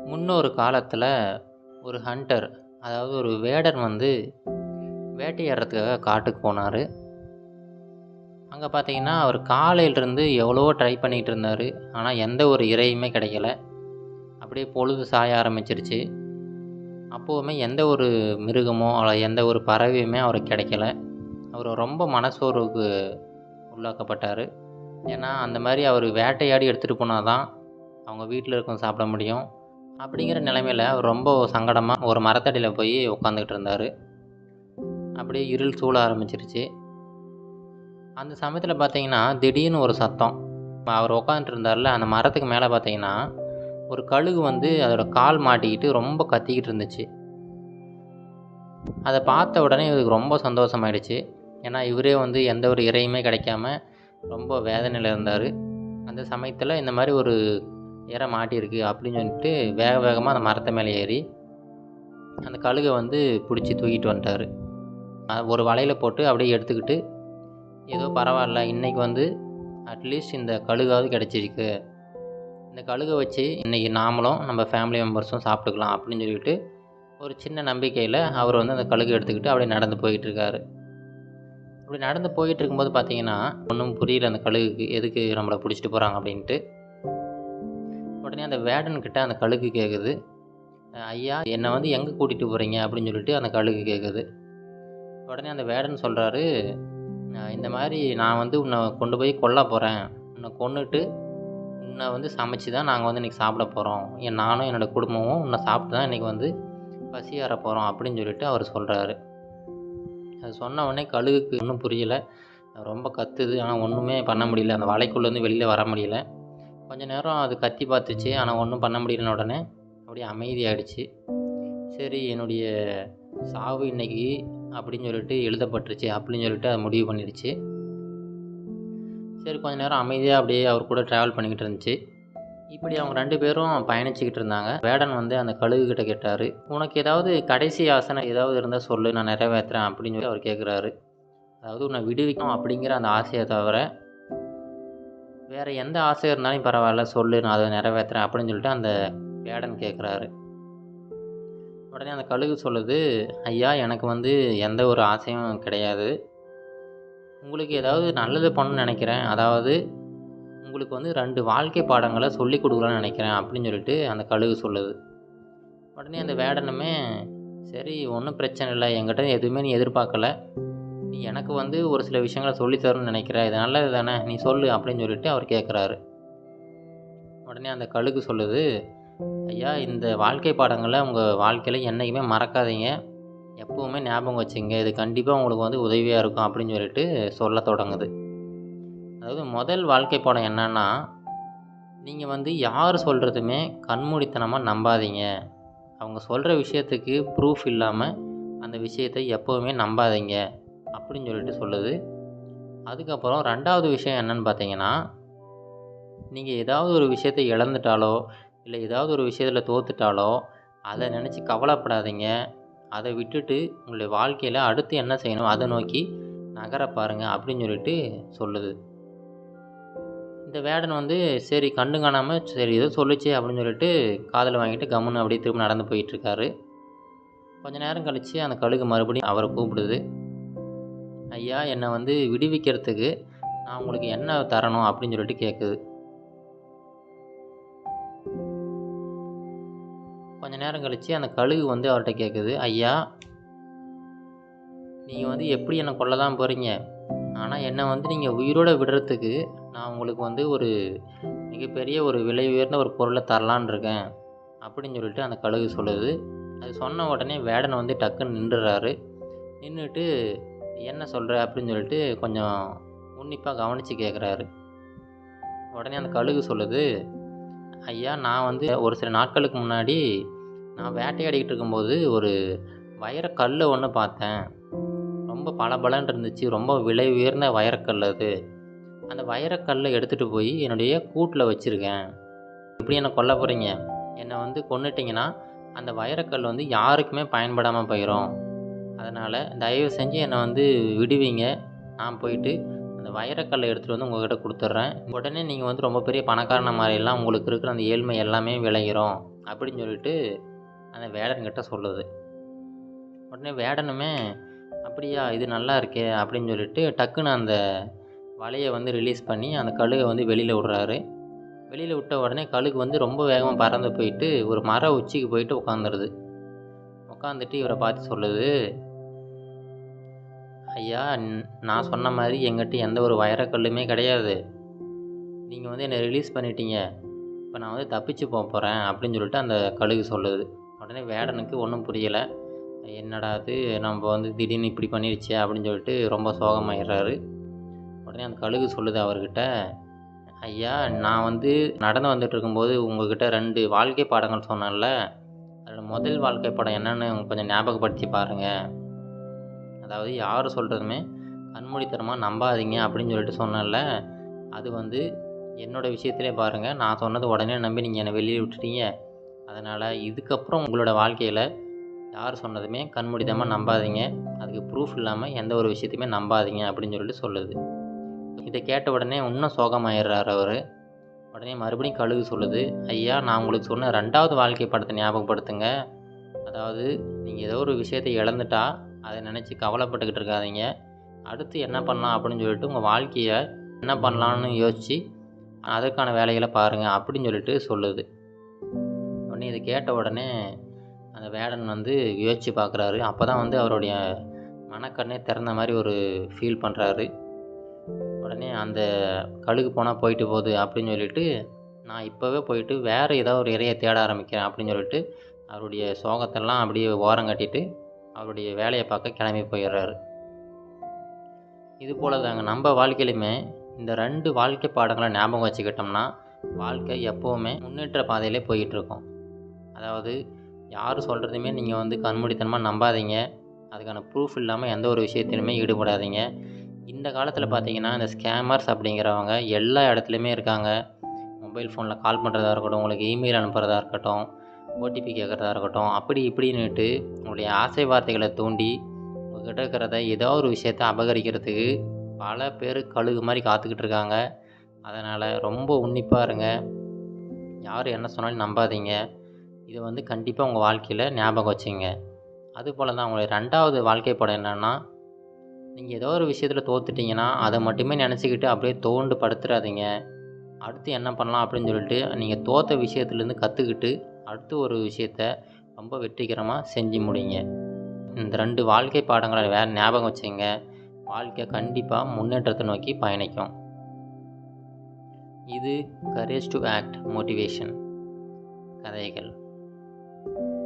முன்னொரு காலத்தில் ஒரு ஹண்டர் அதாவது ஒரு வேடன் வந்து வேட்டையாடுறதுக்காக காட்டுக்கு போனார் அங்கே பார்த்தீங்கன்னா அவர் காலையிலேருந்து எவ்வளவோ ட்ரை பண்ணிகிட்டு இருந்தார் ஆனால் எந்த ஒரு இரையுமே கிடைக்கல அப்படியே பொழுது சாய ஆரம்பிச்சிருச்சு அப்போவுமே எந்த ஒரு மிருகமோ அல்ல எந்த ஒரு பறவையுமே அவருக்கு கிடைக்கல அவர் ரொம்ப மனசோர்வுக்கு உள்ளாக்கப்பட்டார் ஏன்னா அந்த மாதிரி அவர் வேட்டையாடி எடுத்துகிட்டு போனால் தான் அவங்க வீட்டில் இருக்கவங்க சாப்பிட முடியும் அப்படிங்கிற நிலைமையில் அவர் ரொம்ப சங்கடமாக ஒரு மரத்தடியில் போய் உட்காந்துக்கிட்டு இருந்தார் அப்படியே இருள் சூழ ஆரம்பிச்சிருச்சு அந்த சமயத்தில் பார்த்தீங்கன்னா திடீர்னு ஒரு சத்தம் அவர் உட்காந்துட்டு இருந்தார்ல அந்த மரத்துக்கு மேலே பார்த்தீங்கன்னா ஒரு கழுகு வந்து அதோட கால் மாட்டிக்கிட்டு ரொம்ப கத்திக்கிட்டு இருந்துச்சு அதை பார்த்த உடனே இவருக்கு ரொம்ப சந்தோஷமாயிடுச்சு ஏன்னா இவரே வந்து எந்த ஒரு இறையுமே கிடைக்காம ரொம்ப வேதனையில் இருந்தார் அந்த சமயத்தில் இந்த மாதிரி ஒரு இறை மாட்டியிருக்கு அப்படின்னு சொல்லிட்டு வேக வேகமாக அந்த மரத்தை மேலே ஏறி அந்த கழுகை வந்து பிடிச்சி தூக்கிட்டு வந்துட்டார் ஒரு வலையில் போட்டு அப்படியே எடுத்துக்கிட்டு ஏதோ பரவாயில்ல இன்றைக்கி வந்து அட்லீஸ்ட் இந்த கழுகாவது கிடச்சிருக்கு இந்த கழுகை வச்சு இன்றைக்கி நாமளும் நம்ம ஃபேமிலி மெம்பர்ஸும் சாப்பிட்டுக்கலாம் அப்படின்னு சொல்லிட்டு ஒரு சின்ன நம்பிக்கையில் அவர் வந்து அந்த கழுகு எடுத்துக்கிட்டு அப்படியே நடந்து போயிட்டுருக்காரு அப்படி நடந்து போயிட்டு இருக்கும்போது பார்த்தீங்கன்னா ஒன்றும் புரியல அந்த கழுகுக்கு எதுக்கு நம்மளை பிடிச்சிட்டு போகிறாங்க அப்படின்ட்டு உடனே அந்த வேடன்கிட்ட அந்த கழுகு கேட்குது ஐயா என்னை வந்து எங்கே கூட்டிகிட்டு போகிறீங்க அப்படின்னு சொல்லிட்டு அந்த கழுகு கேட்குது உடனே அந்த வேடன் சொல்கிறாரு இந்த மாதிரி நான் வந்து உன்னை கொண்டு போய் கொல்ல போகிறேன் உன்னை கொன்னுட்டு உன்னை வந்து சமைச்சு தான் நாங்கள் வந்து இன்றைக்கி சாப்பிட போகிறோம் என் நானும் என்னோடய குடும்பமும் உன்னை சாப்பிட்டு தான் இன்றைக்கி வந்து பசியாற போகிறோம் அப்படின்னு சொல்லிட்டு அவர் சொல்கிறாரு அது சொன்ன உடனே கழுகுக்கு ஒன்றும் புரியலை ரொம்ப கத்துது ஆனால் ஒன்றுமே பண்ண முடியல அந்த வலைக்குள்ளேருந்து வெளியில் வர முடியல கொஞ்ச நேரம் அது கத்தி பார்த்துச்சு ஆனால் ஒன்றும் பண்ண முடியலன உடனே அப்படியே அமைதியாகிடுச்சு சரி என்னுடைய சாவு இன்னைக்கு அப்படின்னு சொல்லிட்டு எழுதப்பட்டுருச்சு அப்படின்னு சொல்லிட்டு அது முடிவு பண்ணிடுச்சு சரி கொஞ்ச நேரம் அமைதியாக அப்படியே அவர் கூட ட்ராவல் பண்ணிக்கிட்டு இருந்துச்சு இப்படி அவங்க ரெண்டு பேரும் பயணிச்சுக்கிட்டு இருந்தாங்க வேடன் வந்து அந்த கழுகுகிட்ட கேட்டார் உனக்கு ஏதாவது கடைசி ஆசனை ஏதாவது இருந்தால் சொல்லு நான் நிறைவேற்றுறேன் அப்படின்னு சொல்லி அவர் கேட்குறாரு அதாவது உன்னை விடுவிக்கும் அப்படிங்கிற அந்த ஆசையை தவிர வேறு எந்த ஆசை இருந்தாலும் பரவாயில்ல சொல்லு நான் அதை நிறைவேற்றுறேன் அப்படின்னு சொல்லிட்டு அந்த வேடன் கேட்குறாரு உடனே அந்த கழுகு சொல்லுது ஐயா எனக்கு வந்து எந்த ஒரு ஆசையும் கிடையாது உங்களுக்கு ஏதாவது நல்லது பண்ணணும்னு நினைக்கிறேன் அதாவது உங்களுக்கு வந்து ரெண்டு வாழ்க்கை பாடங்களை சொல்லி கொடுக்கலான்னு நினைக்கிறேன் அப்படின்னு சொல்லிட்டு அந்த கழுகு சொல்லுது உடனே அந்த வேடனுமே சரி ஒன்றும் பிரச்சனை இல்லை என்கிட்ட எதுவுமே நீ எதிர்பார்க்கல நீ எனக்கு வந்து ஒரு சில விஷயங்களை சொல்லித்தரணும்னு நினைக்கிற இது நல்லது தானே நீ சொல்லு அப்படின்னு சொல்லிட்டு அவர் கேட்குறாரு உடனே அந்த கழுகு சொல்லுது ஐயா இந்த வாழ்க்கை பாடங்களை உங்கள் வாழ்க்கையில் என்றைக்குமே மறக்காதீங்க எப்போவுமே ஞாபகம் வச்சுங்க இது கண்டிப்பாக உங்களுக்கு வந்து உதவியாக இருக்கும் அப்படின்னு சொல்லிட்டு சொல்ல தொடங்குது அதாவது முதல் வாழ்க்கை பாடம் என்னன்னா நீங்கள் வந்து யார் சொல்கிறதுமே கண்மூடித்தனமாக நம்பாதீங்க அவங்க சொல்கிற விஷயத்துக்கு ப்ரூஃப் இல்லாமல் அந்த விஷயத்தை எப்போவுமே நம்பாதீங்க அப்படின்னு சொல்லிட்டு சொல்லுது அதுக்கப்புறம் ரெண்டாவது விஷயம் என்னன்னு பார்த்தீங்கன்னா நீங்கள் ஏதாவது ஒரு விஷயத்தை இழந்துட்டாலோ இல்லை ஏதாவது ஒரு விஷயத்தில் தோத்துட்டாலோ அதை நினச்சி கவலைப்படாதீங்க அதை விட்டுட்டு உங்களுடைய வாழ்க்கையில் அடுத்து என்ன செய்யணும் அதை நோக்கி நகர பாருங்கள் அப்படின்னு சொல்லிட்டு சொல்லுது இந்த வேடன் வந்து சரி கண்டு காணாமல் சரி ஏதோ சொல்லுச்சு அப்படின்னு சொல்லிட்டு காதில் வாங்கிட்டு கம்முன்னு அப்படியே திரும்ப நடந்து போயிட்டுருக்காரு கொஞ்ச நேரம் கழித்து அந்த கழுகு மறுபடியும் அவரை கூப்பிடுது ஐயா என்னை வந்து விடுவிக்கிறதுக்கு நான் உங்களுக்கு என்ன தரணும் அப்படின்னு சொல்லிட்டு கேட்குது கொஞ்ச நேரம் கழித்து அந்த கழுகு வந்து அவர்கிட்ட கேட்குது ஐயா நீங்கள் வந்து எப்படி என்னை கொல்ல தான் போகிறீங்க ஆனால் என்னை வந்து நீங்கள் உயிரோடு விடுறதுக்கு நான் உங்களுக்கு வந்து ஒரு மிகப்பெரிய ஒரு விலை உயர்ந்த ஒரு பொருளை தரலான் இருக்கேன் அப்படின்னு சொல்லிட்டு அந்த கழுகு சொல்லுது அது சொன்ன உடனே வேடன் வந்து டக்குன்னு நின்றுறாரு நின்றுட்டு என்ன சொல்கிற அப்படின்னு சொல்லிட்டு கொஞ்சம் உன்னிப்பாக கவனித்து கேட்குறாரு உடனே அந்த கழுகு சொல்லுது ஐயா நான் வந்து ஒரு சில நாட்களுக்கு முன்னாடி நான் வேட்டையாடிக்கிட்டு இருக்கும்போது ஒரு வைரக்கல் ஒன்று பார்த்தேன் ரொம்ப பளபளன்னு இருந்துச்சு ரொம்ப விலை உயர்ந்த வைரக்கல் அது அந்த வைரக்கல்லை எடுத்துகிட்டு போய் என்னுடைய கூட்டில் வச்சுருக்கேன் இப்படி என்னை கொல்ல போகிறீங்க என்னை வந்து கொன்னுட்டிங்கன்னா அந்த வைரக்கல் வந்து யாருக்குமே பயன்படாமல் போயிடும் அதனால் தயவு செஞ்சு என்னை வந்து விடுவீங்க நான் போயிட்டு அந்த வைரக்கல்லை எடுத்துகிட்டு வந்து உங்கள்கிட்ட கொடுத்துட்றேன் உடனே நீங்கள் வந்து ரொம்ப பெரிய பணக்காரன மாதிரிலாம் உங்களுக்கு இருக்கிற அந்த ஏழ்மை எல்லாமே விளையிறோம் அப்படின்னு சொல்லிட்டு அந்த வேடன்கிட்ட சொல்லுது உடனே வேடனுமே அப்படியா இது நல்லா இருக்கே அப்படின்னு சொல்லிட்டு டக்குன்னு அந்த வலையை வந்து ரிலீஸ் பண்ணி அந்த கழுகை வந்து வெளியில் விடுறாரு வெளியில் விட்ட உடனே கழுகு வந்து ரொம்ப வேகமாக பறந்து போயிட்டு ஒரு மர உச்சிக்கு போயிட்டு உட்காந்துருது உட்காந்துட்டு இவரை பார்த்து சொல்லுது ஐயா ந- நான் சொன்ன மாதிரி எங்கிட்ட எந்த ஒரு வைரக்கல்லுமே கிடையாது நீங்கள் வந்து என்னை ரிலீஸ் பண்ணிட்டீங்க இப்போ நான் வந்து தப்பிச்சு போக போகிறேன் அப்படின்னு சொல்லிட்டு அந்த கழுகு சொல்லுது உடனே வேடனுக்கு ஒன்றும் புரியலை என்னடா அது நம்ம வந்து திடீர்னு இப்படி பண்ணிடுச்சே அப்படின்னு சொல்லிட்டு ரொம்ப சோகமாயிடுறாரு உடனே அந்த கழுகு சொல்லுது அவர்கிட்ட ஐயா நான் வந்து நடந்து வந்துட்டு இருக்கும்போது உங்ககிட்ட ரெண்டு வாழ்க்கை பாடங்கள் சொன்னேன்ல அதில் முதல் வாழ்க்கை பாடம் என்னன்னு கொஞ்சம் ஞாபகப்படுத்தி பாருங்கள் அதாவது யார் சொல்கிறதுமே கண்மூடித்தனமாக நம்பாதீங்க அப்படின்னு சொல்லிட்டு சொன்னேன்ல அது வந்து என்னோட விஷயத்திலே பாருங்கள் நான் சொன்னது உடனே நம்பி நீங்கள் என்னை வெளியே விட்டுட்டீங்க அதனால் இதுக்கப்புறம் உங்களோட வாழ்க்கையில் யார் சொன்னதுமே கண்மூடித்தனமாக நம்பாதீங்க அதுக்கு ப்ரூஃப் இல்லாமல் எந்த ஒரு விஷயத்தையுமே நம்பாதீங்க அப்படின்னு சொல்லிட்டு சொல்லுது இதை கேட்ட உடனே இன்னும் சோகமாயிடுறாரு அவர் உடனே மறுபடியும் கழுகு சொல்லுது ஐயா நான் உங்களுக்கு சொன்ன ரெண்டாவது வாழ்க்கை படத்தை ஞாபகப்படுத்துங்க அதாவது நீங்கள் ஏதோ ஒரு விஷயத்தை இழந்துட்டா அதை நினச்சி கவலைப்பட்டுக்கிட்டு இருக்காதீங்க அடுத்து என்ன பண்ணலாம் அப்படின்னு சொல்லிட்டு உங்கள் வாழ்க்கையை என்ன பண்ணலான்னு யோசித்து அதற்கான வேலைகளை பாருங்கள் அப்படின்னு சொல்லிட்டு சொல்லுது உடனே இதை கேட்ட உடனே அந்த வேடன் வந்து யோசித்து பார்க்குறாரு அப்போ தான் வந்து அவருடைய மனக்கண்ணே திறந்த மாதிரி ஒரு ஃபீல் பண்ணுறாரு உடனே அந்த கழுகு போனால் போயிட்டு போகுது அப்படின்னு சொல்லிட்டு நான் இப்போவே போயிட்டு வேறு ஏதாவது ஒரு இறையை தேட ஆரம்பிக்கிறேன் அப்படின்னு சொல்லிட்டு அவருடைய சோகத்தெல்லாம் அப்படியே ஓரம் கட்டிட்டு அவருடைய வேலையை பார்க்க கிளம்பி போயிடுறாரு இது போல தாங்க நம்ம வாழ்க்கையிலுமே இந்த ரெண்டு வாழ்க்கை பாடங்களை ஞாபகம் வச்சுக்கிட்டோம்னா வாழ்க்கை எப்போவுமே முன்னேற்ற பாதையிலே போயிட்டு இருக்கும் அதாவது யார் சொல்கிறதையுமே நீங்கள் வந்து கண்மூடித்தனமாக நம்பாதீங்க அதுக்கான ப்ரூஃப் இல்லாமல் எந்த ஒரு விஷயத்திலுமே ஈடுபடாதீங்க இந்த காலத்தில் பார்த்தீங்கன்னா இந்த ஸ்கேமர்ஸ் அப்படிங்கிறவங்க எல்லா இடத்துலையுமே இருக்காங்க மொபைல் ஃபோனில் கால் பண்ணுறதா இருக்கட்டும் உங்களுக்கு இமெயில் அனுப்புகிறதா இருக்கட்டும் ஓடிபி கேட்குறதா இருக்கட்டும் அப்படி இப்படின்னுட்டு உங்களுடைய ஆசை வார்த்தைகளை தூண்டி உங்ககிட்ட இருக்கிறத ஏதோ ஒரு விஷயத்தை அபகரிக்கிறதுக்கு பல பேர் கழுகு மாதிரி காத்துக்கிட்டு இருக்காங்க அதனால் ரொம்ப உன்னிப்பாக இருங்க யார் என்ன சொன்னாலும் நம்பாதீங்க இது வந்து கண்டிப்பாக உங்கள் வாழ்க்கையில் ஞாபகம் வச்சுங்க அதுபோல் தான் உங்களுடைய ரெண்டாவது வாழ்க்கை படம் என்னென்னா நீங்கள் ஏதோ ஒரு விஷயத்தில் தோத்துட்டீங்கன்னா அதை மட்டுமே நினச்சிக்கிட்டு அப்படியே தோண்டு படுத்துறாதீங்க அடுத்து என்ன பண்ணலாம் அப்படின்னு சொல்லிட்டு நீங்கள் தோத்த விஷயத்துலேருந்து கற்றுக்கிட்டு அடுத்து ஒரு விஷயத்த ரொம்ப வெற்றிகரமாக செஞ்சு முடிங்க இந்த ரெண்டு வாழ்க்கை பாடங்களை வே ஞாபகம் வச்சுங்க வாழ்க்கை கண்டிப்பாக முன்னேற்றத்தை நோக்கி பயணிக்கும் இது கரேஜ் டு ஆக்ட் மோட்டிவேஷன் கதைகள்